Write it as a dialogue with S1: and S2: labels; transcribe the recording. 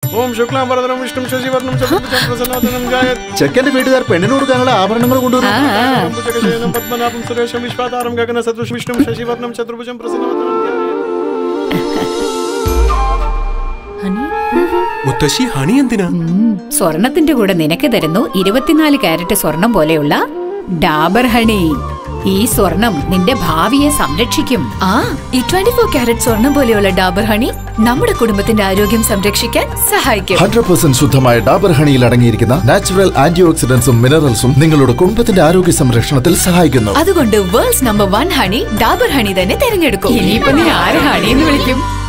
S1: ഓം ശുക്ലാം വരദനം വിഷ്ണു ശശിവർണം ചതുർഭുജം പ്രസന്നവദനം ജായത്
S2: ചെക്കന്റെ വീട്ടുകാർ പെണ്ണിന് കൊടുക്കാനുള്ള ആഭരണങ്ങൾ കൊണ്ടുവരും
S3: ആ ആ.
S1: ഭുജഗശയനം പത്മനാഭം സുരേഷം വിശ്വാതാരം ഗഗന സദൃശ വിഷ്ണു ശശിവർണം ചതുർഭുജം പ്രസന്നവദനം ധ്യായേത്.
S4: മുത്തശ്ശി ഹണി എന്തിനാ
S3: ഉം, സ്വർണത്തിന്റെ കൂടെ നിനക്ക് തരുന്നു ഇരുപത്തിനാല് കാരറ്റ് സ്വർണം പോലെയുള്ള ഡാബർ ഹണി ഈ സ്വർണം നിന്റെ ഭാവിയെ സംരക്ഷിക്കും
S5: ആ ഈ ട്വന്റി ഫോർ ക്യാരറ്റ് സ്വർണം പോലെയുള്ള ഡാബർ ഹണി നമ്മുടെ കുടുംബത്തിന്റെ ആരോഗ്യം സംരക്ഷിക്കാൻ സഹായിക്കും
S2: ഹൺഡ്രഡ് പെർസെന്റ് ശുദ്ധമായ ഡാബർ ഹണിയിൽ അടങ്ങിയിരിക്കുന്ന നാച്ചുറൽ ആന്റി ഓക്സിഡൻസും മിനറൽസും നിങ്ങളുടെ കുടുംബത്തിന്റെ ആരോഗ്യ സംരക്ഷണത്തിൽ സഹായിക്കുന്നു
S5: അതുകൊണ്ട് world's number one honey Dabur honey തന്നെ തിരഞ്ഞെടുക്കും
S3: ഇനിയിപ്പോ നീ ആര് ഹണി എന്ന് വിളിക്കും